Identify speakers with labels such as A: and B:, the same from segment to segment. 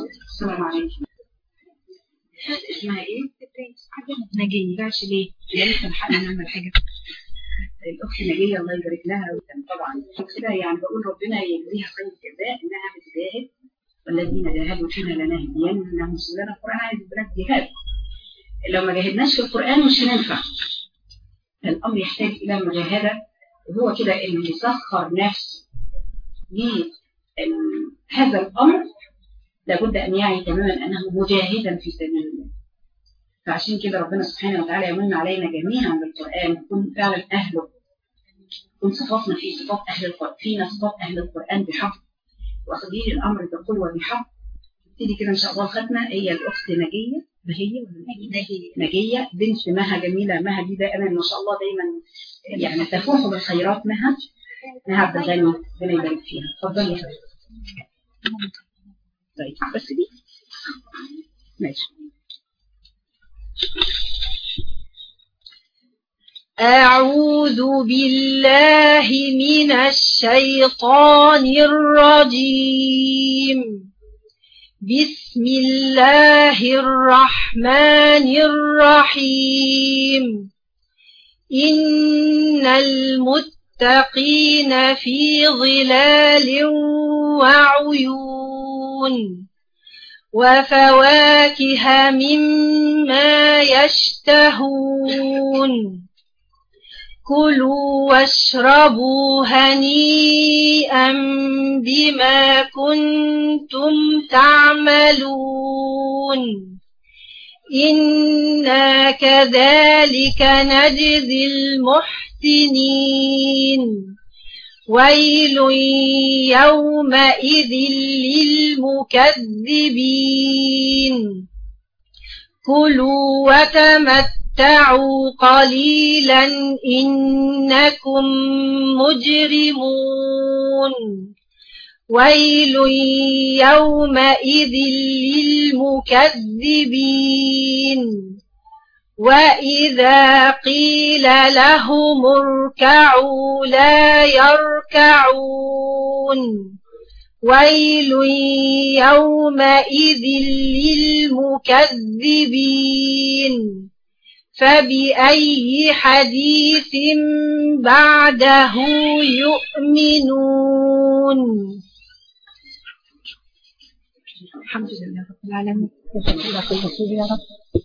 A: السلام عليكم اسمها ايه؟ نجية ماشي ليه؟ يا ريت نلحق نعمل حاجة الأخت نجية الله يبارك لها طبعا كده يعني بقول ربنا يجزيها خير الجزاء إنها بتجاهد والذين جاهدوا فينا لنهدينهم سبلنا القرآن عايز بلاد جهاد لو ما جاهدناش في القرآن مش هننفع الأمر يحتاج إلى مجاهدة وهو كده إنه يسخر نفسه لهذا الأمر لابد أن يعي تماما أنه مجاهدا في سبيل الله فعشان كده ربنا سبحانه وتعالى يمن علينا جميعا بالقرآن نكون فعلا أهله كن صفاتنا في صفات أهل القرآن فينا صفات أهل القرآن بحق وأخذين الأمر بقوة بحق نبتدي كده إن شاء الله الختمة هي الأخت نجية بهية ولا نجية بنت مها جميلة مها دي دائما ما شاء الله دايما يعني تفوح بالخيرات مها مها عبد الغني ربنا يبارك فيها اتفضلي يا حبيبتي طيب بس دي ماشي
B: أعوذ بالله من الشيطان الرجيم بسم الله الرحمن الرحيم إن المتقين في ظلال وعيون وفواكه مما يشتهون كلوا واشربوا هنيئا بما كنتم تعملون إنا كذلك نجزي المحسنين ويل يومئذ للمكذبين كلوا وتمتعوا قليلا إنكم مجرمون ويل يومئذ للمكذبين وإذا قيل لهم اركعوا لا يركعون ويل يومئذ للمكذبين فبأي حديث بعده يؤمنون
A: الحمد لله رب العالمين يا رب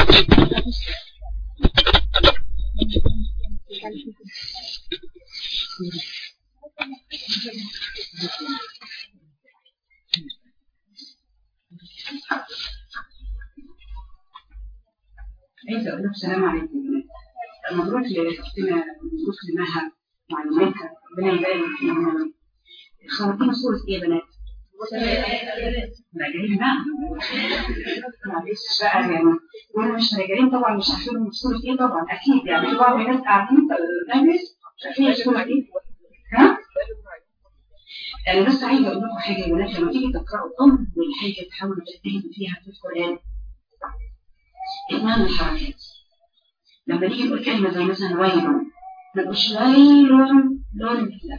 A: عايزة أقول لكم السلام عليكم مبروك لأختنا مبروك لمها معلوماتها ربنا يبارك فيهم خرجتنا صورة إيه يا بنات؟ راجعين بقى معلش بقى يعني وانا مش راجعين طبعا مش عارفين صورة ايه طبعا اكيد يعني في بعض الناس قاعدين في المجلس مش عارفين صورة ايه ها؟ انا بس عايزه اقول لكم حاجه يا ولاد لما تيجي تقراوا اول حاجه تحاولوا تجتهدوا فيها في القران اتمام الحركات لما نيجي نقول كلمه زي مثلا ويل ما نقولش ويل لون لا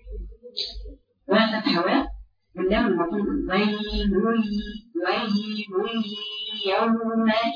A: وقت هواء واللام المفروض ويل ويل يومئذ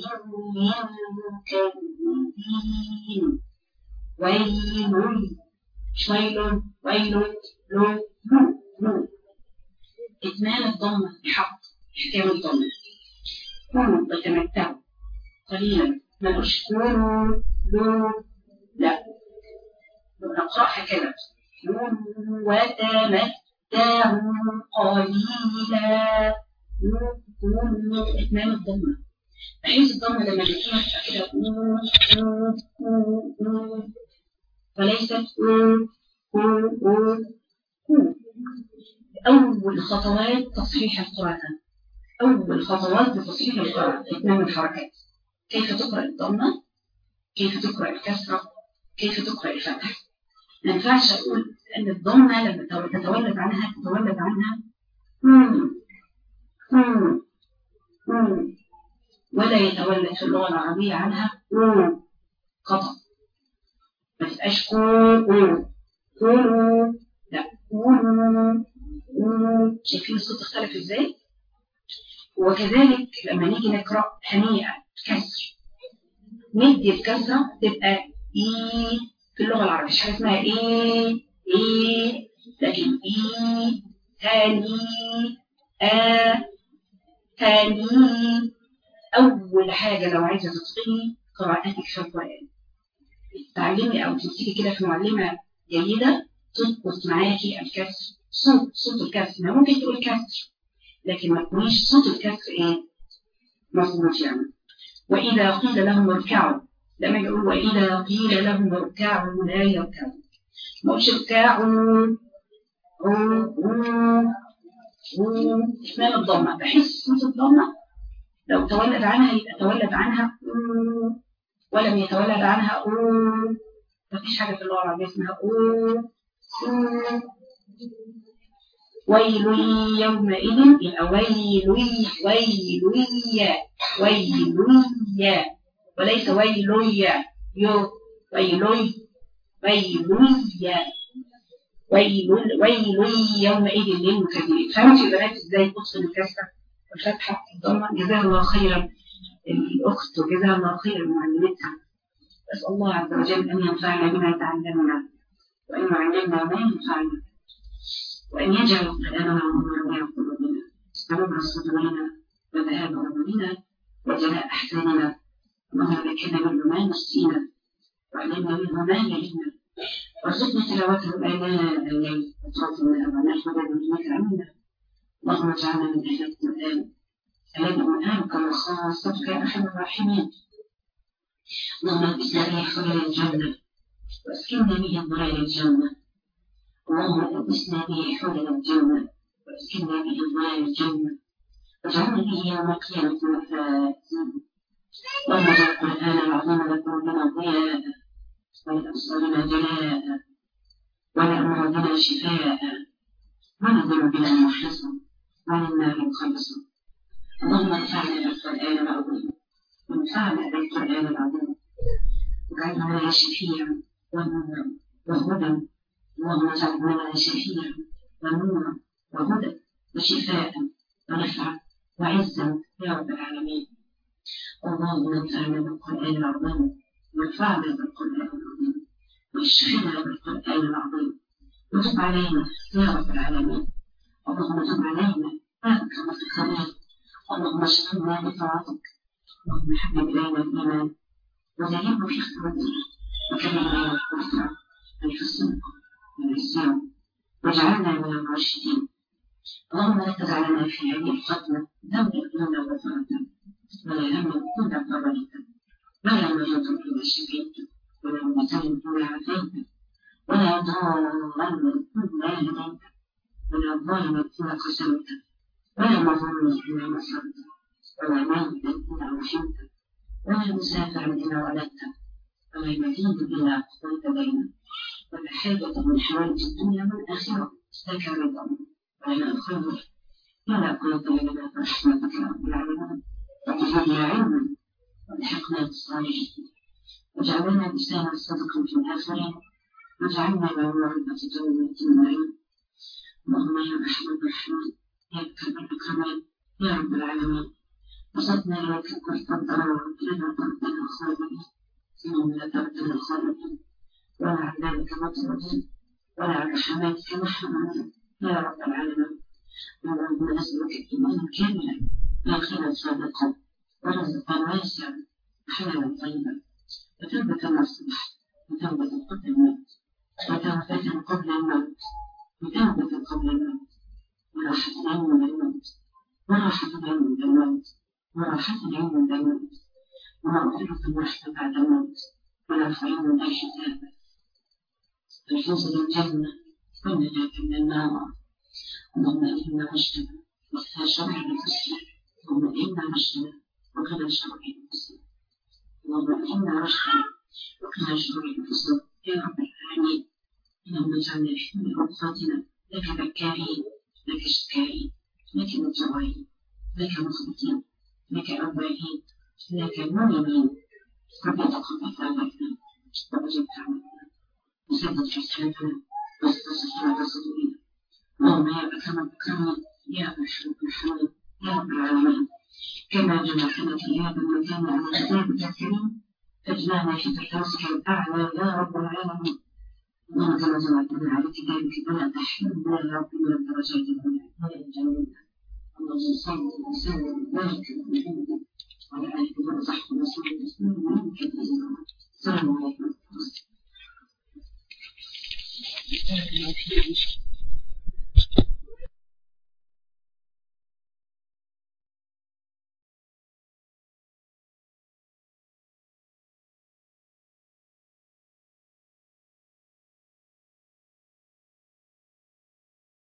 A: للمكذبين ويل مش ويل ويل لون نون إتمام الضمة بحق إحكام الضمة كونوا وتمتعوا قليلا ما نقولش كونوا لون لا نقرأها كده كونوا وتمتعوا قليلا كونوا إتمام الضمة بحيث الضمة لما بتكون كده وليست أول خطوات تصحيح القرآن أول خطوات لتصحيح القرآن إتمام الحركات كيف تقرأ الضمة كيف تقرأ الكسرة كيف تقرأ الفتح ما ينفعش أقول أن الضمة لما تتولد عنها تتولد عنها مم. مم. مم. ولا يتولد في اللغة العربية عنها مم. خطأ ما تبقاش كو كو لا شايفين الصوت اختلف ازاي وكذلك لما نيجي نقرأ هنيئة كسر ندي الكسرة تبقى إي في اللغة العربية مش حاجة اسمها إيه إيه لكن إي تاني آ تاني أول حاجة لو عايزة تتقني قراءتك في القرآن تعلمي أو تمسكي كده في معلمة جيدة تضبط معاكي الكسر صوت صوت الكسر ما ممكن تقول كسر لكن ما تكونيش صوت الكسر ايه مظبوط يعني وإذا قيل لهم اركعوا لما يقول وإذا قيل لهم اركعوا لا يركعوا ما قلش اركعوا اسمها الضمة بحس صوت الضمة لو تولد عنها يبقى تولد عنها ولم يتولد عنها مفيش حاجة في اللغة العربية اسمها ويل يومئذ يبقى ويل ويل ويل وليس ويل يو ويل ويل ويل ويل يومئذ للمكذبين فهمتوا يا بنات ازاي تفصل الكسره والفتحه الضمه جزاها الله خيرا الاخت وجزاها الله خيرا معلمتها اسال الله عز وجل ان ينفعنا بما تعلمنا وان يعلمنا ما ينفعنا وأن يجعل قلبنا عمرنا قلوبنا ونبر صدورنا وذهاب عمرنا وجلاء أحزاننا اللهم ذكرنا منه ما نسينا وعلمنا منه ما يهمنا وارزقنا تلاوته آناء الليل وأطراف النهار ونحمد بنعمتك عنا اللهم اجعلنا من أهل القرآن الذي أنهارك وخاصتك يا أرحم الراحمين اللهم البسنا به حلل الجنة واسكننا به ضلال الجنة اللهم ألبسنا به حلل الجنة واسكننا به ضلال الجنة واجعلنا به يوم القيامة مفازين اللهم اجعل القرآن العظيم لقلوبنا ضياء ولأبصارنا جلاء ولأمراضنا شفاء ولذنوبنا محرصا وللنار خلصا اللهم انفعنا بالقرآن العظيم وانفعنا بالقرآن العظيم واجعلنا لنا شفيعا ونورا وهدى اللهم اجعل لنا شفيعا ونورا وهدى وشفاء ونفعا وعزا يا رب العالمين اللهم انفعنا بالقرآن العظيم وانفعنا بالقرآن العظيم واشفنا بالقرآن العظيم وتب علينا يا رب العالمين اللهم تب علينا بارك في الخير اللهم اشفنا بطاعتك اللهم حبب الينا الايمان وزينه في قلوبنا وكرم الينا الكفر الفسوق والعصيان واجعلنا من الراشدين اللهم لا تدع في هذه الفتنة ذنبا إلا غفرته ولا هما إلا فرجته ولا مريضا إلا شفيته ولا مبتلا إلا عافيته ولا ضالا إلا هديته ولا ظالما إلا قسمته ولا مظلوما إلا نصرته ولا ميتا إلا رحمته ولا مسافرا إلا ولدته ولا مدين إلا قضيت بينه ولا حاجة من حوائج الدنيا والآخرة لك رضا ولنا الخير ولا قوة إلا برحمتك يا رب العالمين وتزدنا علما والحقنا بالصالحين وجعلنا لسان صدق في الآخرين واجعلنا من ورثة جنة النعيم اللهم يا أرحم الراحمين يا أكرم الأكرمين يا رب العالمين وصدنا إليك كل الضرر لنا تردنا الخالدين ثم لا تردنا الخالدين ولا عذابك مطردين ولا رحماتك محمدين يا رب العالمين اللهم نسألك إيمانا كاملا يقينا صادقا ورزقا واسعا وحلالا طيبا وتوبة نصوح وتوبة قبل الموت وتوبة قبل الموت وتوبة قبل الموت وراحة العلم من الموت وراحة العلم من الموت وراحة العلم من الموت ومغفرة الرحمة بعد الموت ولا خير لا حساب الفوز بالجنة والنجاة من النار اللهم إنا رشدنا وقنا شر الحسنى اللهم إنا رشدنا وقنا شر الحسنى اللهم إنا رشدنا وقنا شر الحسنى يا رب العالمين اللهم اجعلنا في كل أوقاتنا لك ذكارين لك شكارين لك متوعين لك مخبتين لك أوابين لك منيبين ربي تقبل توبتنا وأجب دعوتنا وسدد في سلفنا واستغفر صدورنا اللهم يا أكرم الأكرمين يا أرحم الراحمين يا رب العالمين كما جمعتنا في هذا المكان على كتابك الكريم فاجمعنا في فردوسك الأعلى يا رب العالمين اللهم كما جمعتنا على كتابك فلا تحرمنا يا رب من الدرجات العلى ولا الجنة اللهم صل وسلم وبارك على محمد وعلى آله وصحبه وسلم تسليما كثيرا السلام عليكم ورحمة الله